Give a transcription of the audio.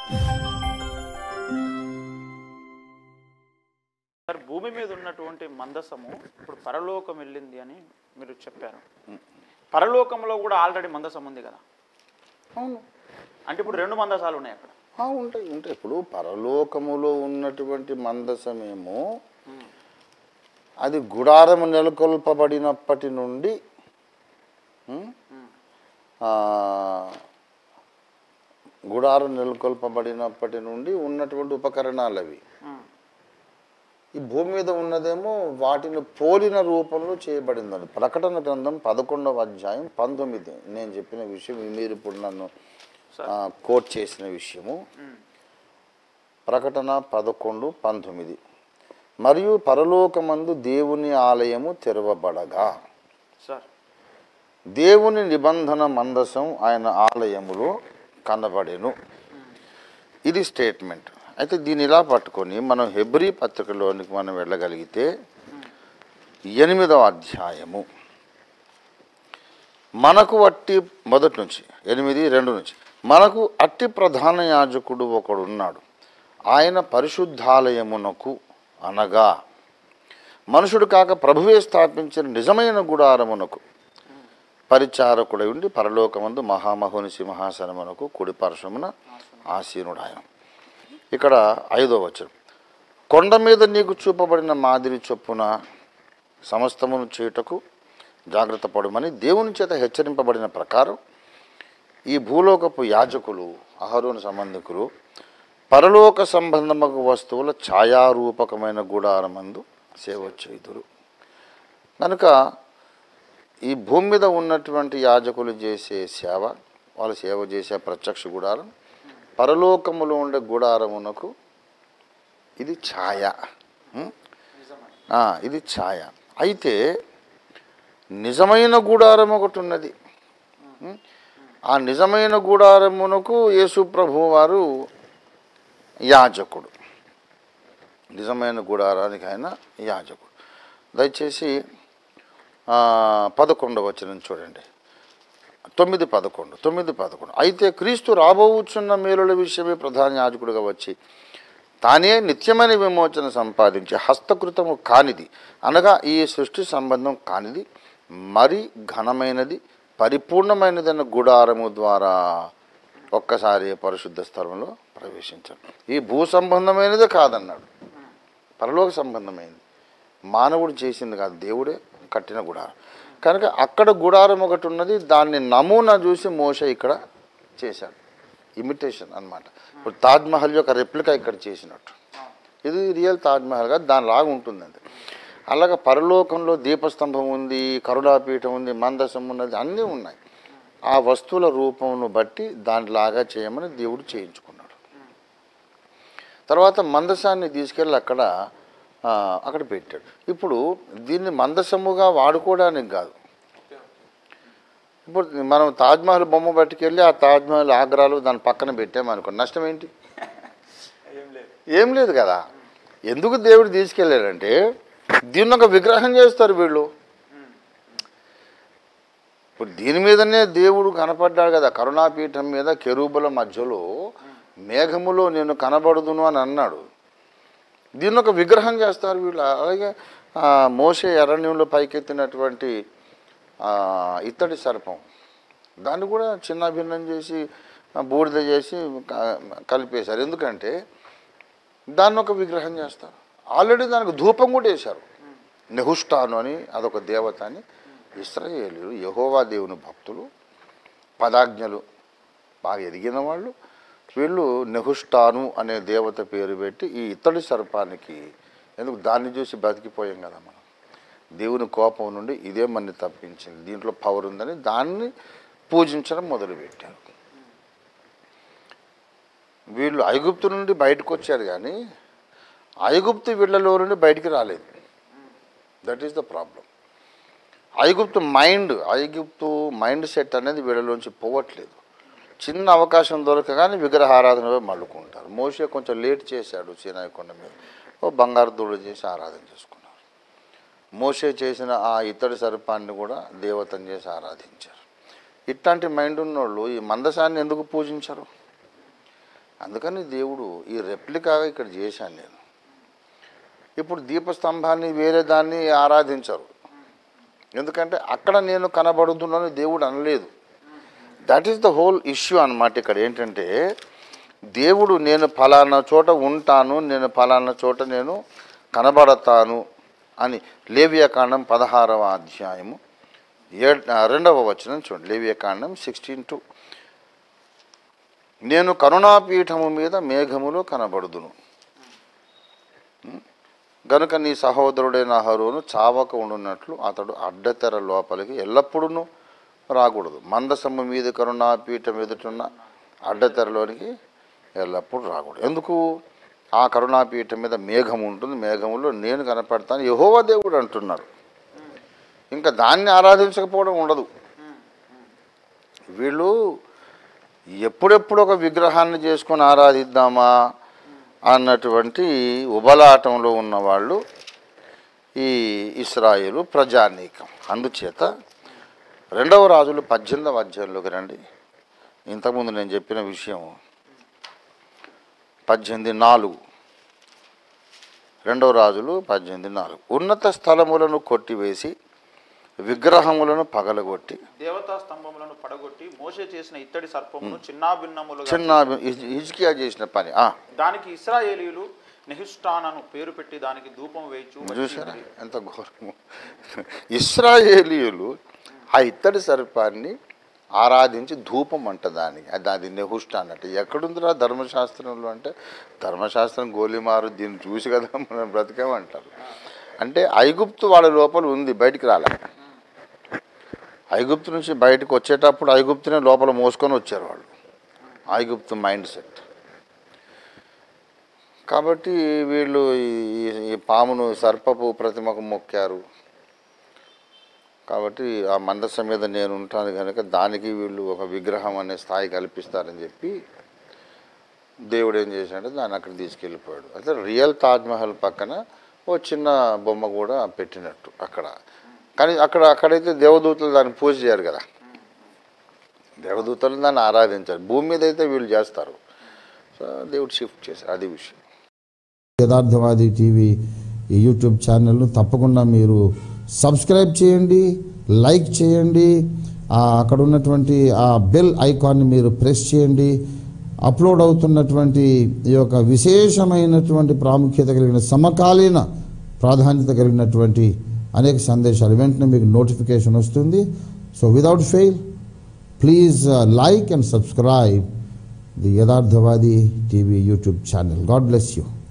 Sir భూమి మీద ఉన్నటువంటి మందసము ఇప్పుడు పరలోకం వెళ్ళింది అని మీరు చెప్పారు పరలోకంలో కూడా ఆల్రెడీ మందసం ఉంది కదా అవును అంటే ఇప్పుడు రెండు మందసాలు ఉన్నాయి అక్కడ ఆ, ఉంటాయి ఉంటాయి ఇప్పుడు పరలోకములో ఉన్నటువంటి మందసమేమో అది గుడారం నెలకొల్పబడినప్పటి నుండి ఉమ్, ఆ, గుడారం నెలకొల్పబడినప్పటి నుండి ఉన్నటువంటి ఉపకరణాలు అవి ఉమ్. ఈ భూమి మీద ఉన్నదేమో వాటిని పోలిన రూపంలో చేయబడిందని ప్రకటన గ్రంథం పదకొండవ అధ్యాయం పంతొమ్మిది నేను చెప్పిన విషయం మీరు ఇప్పుడు నన్ను ఆ, కోట్ చేసిన విషయము ప్రకటన పదకొండు పంతొమ్మిది మరియు పరలోకమందు దేవుని ఆలయము తెరవబడగా సార్ దేవుని నిబంధన మందసం ఆయన ఆలయములో కనబడెను ఇది స్టేట్మెంట్ అయితే దీన్ని ఇలా పట్టుకొని మనం హెబ్రీ పత్రికలోనికి మనం వెళ్ళగలిగితే ఎనిమిదవ అధ్యాయము మనకు అట్టి మొదటి నుంచి ఎనిమిది రెండు నుంచి మనకు అట్టి ప్రధాన యాజకుడు ఒకడు ఉన్నాడు ఆయన పరిశుద్ధాలయమునకు అనగా మనుషుడు కాక ప్రభువే స్థాపించిన నిజమైన గుడారమునకు పరిచారకుడై ఉండి పరలోకమందు మహామహోని సింహాసనమునకు కుడి పరశమున ఆసీనుడాయన ఇక్కడ ఐదో వచనం కొండ మీద నీకు చూపబడిన మాదిరి చొప్పున సమస్తమును చేయుటకు జాగ్రత్త పడమని దేవుని చేత హెచ్చరింపబడిన ప్రకారం ఈ భూలోకపు యాజకులు అహరోని సంబంధికులు పరలోక సంబంధమగు వస్తువుల ఛాయారూపకమైన గుడారమందు సేవ చేయుదురు కనుక ఈ భూమి మీద ఉన్నటువంటి యాజకులు చేసే సేవ వాళ్ళు సేవ చేసే ప్రత్యక్ష గుడారం పరలోకములో ఉండే గుడారమునకు ఇది ఛాయ ఉం? ఆ, ఇది ఛాయ అయితే నిజమైన గుడారం ఒకటి ఉన్నది ఉం? ఆ నిజమైన గుడారమునకు యేసు ప్రభు వారు యాజకుడు నిజమైన గుడారానికి ఆయన యాజకుడు దయచేసి ఆ, పదకొండవ వచనం చూడండి తొమ్మిది పదకొండు తొమ్మిది పదకొండు అయితే క్రీస్తు రాబోచున్న మేలుల విషయమే ప్రధాన యాజకుడిగా వచ్చి తానే నిత్యమైన విమోచన సంపాదించి హస్తకృతము కానిది అనగా ఈ సృష్టి సంబంధం కానిది మరి ఘనమైనది పరిపూర్ణమైనదైన గుడారము ద్వారా ఒక్కసారి పరిశుద్ధ స్థలంలో ప్రవేశించాడు ఈ భూ సంబంధమైనదే కాదన్నాడు పరలోక సంబంధమైనది మానవుడు చేసింది కాదు దేవుడే కట్టిన గుడారం కనుక అక్కడ గుడారం ఒకటి ఉన్నది దాన్ని నమూనా చూసి మోస ఇక్కడ చేశాడు ఇమిటేషన్ అన్నమాట ఇప్పుడు తాజ్మహల్ యొక్క రెప్లికా ఇక్కడ చేసినట్టు ఇది రియల్ తాజ్మహల్ కాదు దానిలాగా ఉంటుంది అంతే అలాగే పరలోకంలో దీపస్తంభం ఉంది కరుణాపీఠం ఉంది మందసం ఉన్నది అన్నీ ఉన్నాయి ఆ వస్తువుల రూపమును బట్టి దానిలాగా చేయమని దేవుడు చేయించుకున్నాడు తర్వాత మందసాన్ని తీసుకెళ్ళి అక్కడ ఆ, అక్కడ పెట్టాడు ఇప్పుడు దీన్ని మందసముగా వాడుకోవడానికి కాదు ఇప్పుడు మనం తాజ్మహల్ బొమ్మ పట్టుకెళ్ళి ఆ తాజ్మహల్ ఆగ్రాలో దాని పక్కన పెట్టామనుకో నష్టం ఏంటి ఏం లేదు ఏం లేదు కదా ఎందుకు దేవుడు తీసుకెళ్ళాడంటే దీన్ని ఒక విగ్రహం చేస్తారు వీళ్ళు ఇప్పుడు దీని మీదనే దేవుడు కనపడ్డాడు కదా కరుణాపీఠం మీద కెరూబుల మధ్యలో మేఘములో నేను కనబడుదును అని అన్నాడు దీన్ని ఒక విగ్రహం చేస్తారు వీళ్ళు అలాగే ఆ, మోసే ఎరణ్యంలో పైకెత్తినటువంటి ఆ, ఇత్తడి సర్పం దాన్ని కూడా చిన్న భిన్నం చేసి ఆ, బూడిద చేసి క- కలిపేశారు ఎందుకంటే దాన్ని ఒక విగ్రహం చేస్తారు ఆల్రెడీ దానికి ధూపం కూడా వేశారు నెహుష్టాను అని అదొక దేవత అని ఇస్రాయేలు యహోవా దేవుని భక్తులు పదాజ్ఞలు బాగా ఎదిగిన వాళ్ళు వీళ్ళు నెహుష్టాను అనే దేవత పేరు పెట్టి ఈ ఇత్తడి సర్పానికి ఎందుకు దాన్ని చూసి బతికిపోయాం కదా మనం దేవుని కోపం నుండి ఇదే మనని తప్పించింది దీంట్లో పవర్ ఉందని దాన్ని పూజించడం మొదలుపెట్టారు వీళ్ళు ఐగుప్తు నుండి బయటకు వచ్చారు కానీ ఐగుప్తు వీళ్ళలో నుండి బయటికి రాలేదు దట్ ఈస్ ద ప్రాబ్లం ఐగుప్తు మైండ్ ఐగుప్తు మైండ్ సెట్ అనేది వీళ్ళలోంచి పోవట్లేదు చిన్న అవకాశం దొరకగానే విగ్రహారాధన వైపు మళ్ళుకుంటారు మోసే కొంచెం లేట్ చేశాడు సీనాయి కొండ మీద ఓ బంగారు దూడు చేసి ఆరాధన చేసుకున్నారు మోసే చేసిన ఆ ఇత్తడి సర్పాన్ని కూడా దేవతను చేసి ఆరాధించారు ఇట్లాంటి మైండ్ ఉన్నోళ్ళు ఈ మందసాన్ని ఎందుకు పూజించరు అందుకని దేవుడు ఈ రెప్లికాగా ఇక్కడ చేశాను నేను ఇప్పుడు దీపస్తంభాన్ని వేరే దాన్ని ఆరాధించరు ఎందుకంటే అక్కడ నేను కనబడుతున్నాను దేవుడు అనలేదు that is the whole issue అన్నమాట ఇక్కడ ఏంటంటే దేవుడు నేను ఫలానా చోట ఉంటాను నేను ఫలానా చోట నేను కనబడతాను అని లేవియకాండం పదహారవ అధ్యాయము ఏ రెండవ వచనం చూడండి లేవియకాండం సిక్స్టీన్ టు నేను కరుణాపీఠము మీద మేఘములో కనబడుదును గనుక నీ సహోదరుడైన హరోను చావక ఉండున్నట్లు అతడు అడ్డతెర లోపలికి ఎల్లప్పుడూ రాకూడదు మందసము మీద కరుణాపీఠం ఎదుటున్న అడ్డతెరలోనికి ఎల్లప్పుడూ రాకూడదు ఎందుకు ఆ కరుణాపీఠం మీద మేఘం ఉంటుంది మేఘములో నేను కనపడతాను యహోవ దేవుడు అంటున్నారు ఇంకా దాన్ని ఆరాధించకపోవడం ఉండదు వీళ్ళు ఎప్పుడెప్పుడు ఒక విగ్రహాన్ని చేసుకొని ఆరాధిద్దామా అన్నటువంటి ఉబలాటంలో ఉన్నవాళ్ళు ఈ ఇస్రాయేలు ప్రజానీకం అందుచేత రెండవ రాజులు పద్దెనిమిదవ అధ్యాయంలోకి రండి ఇంతకుముందు నేను చెప్పిన విషయం పద్దెనిమిది నాలుగు రెండవ రాజులు పద్దెనిమిది నాలుగు ఉన్నత స్థలములను కొట్టివేసి విగ్రహములను పగలగొట్టి దేవతా స్తంభములను పడగొట్టి మోసే చేసిన ఇత్తడి సర్పమును చిన్నాభిన్నములుగా చిన్న హిజ్- హిజ్కియా చేసిన పని ఆ, దానికి ఇస్రాయేలీలు నెహుష్టానను పేరు పెట్టి దానికి ధూపం వేయచు వచ్చి చూసారా ఉన్నది. ఎంత ఘోరము ఇస్రాయేలీయులు ఆ ఇత్తడి సర్పాన్ని ఆరాధించి ధూపం అంట దానికి అది అది నెహుష్ట అన్నట్టు ఎక్కడుందిరా ధర్మశాస్త్రంలో అంటే ధర్మశాస్త్రం గోలిమారు దీన్ని చూసి కదా మనం బ్రతికామంటారు అంటే ఐగుప్తు వాళ్ళ లోపల ఉంది బయటికి రాలే ఐగుప్తు నుంచి బయటకు వచ్చేటప్పుడు ఐగుప్తునే లోపల మోసుకొని వచ్చారు వాళ్ళు ఐగుప్తు మైండ్ సెట్ కాబట్టి వీళ్ళు ఈ- ఈ పామును సర్పపు ప్రతిమకు మొక్కారు కాబట్టి ఆ మందసం మీద నేను ఉంటాను కనుక దానికి వీళ్ళు ఒక విగ్రహం అనే స్థాయి కల్పిస్తారని చెప్పి దేవుడు ఏం చేశాడంటే దాన్ని అక్కడ తీసుకెళ్ళిపోయాడు అయితే రియల్ తాజ్మహల్ పక్కన ఓ చిన్న బొమ్మ కూడా పెట్టినట్టు అక్కడ కానీ అక్కడ అక్కడైతే దేవదూతలు దాన్ని పూజ చేయరు కదా దేవదూతలు దాన్ని ఆరాధించారు భూమి మీద అయితే వీళ్ళు చేస్తారు సో దేవుడు షిఫ్ట్ చేశారు అది విషయం యథార్థవాది టీవీ ఈ యూట్యూబ్ ఛానల్ను తప్పకుండా మీరు సబ్స్క్రైబ్ చేయండి లైక్ చేయండి ఆ అక్కడ ఉన్నటువంటి ఆ బెల్ ఐకాన్ని మీరు ప్రెస్ చేయండి అప్లోడ్ అవుతున్నటువంటి ఈ యొక్క విశేషమైనటువంటి ప్రాముఖ్యత కలిగిన సమకాలీన ప్రాధాన్యత కలిగినటువంటి అనేక సందేశాలు వెంటనే మీకు నోటిఫికేషన్ వస్తుంది so without fail please like and subscribe the Yatharthavadi TV YouTube channel God bless you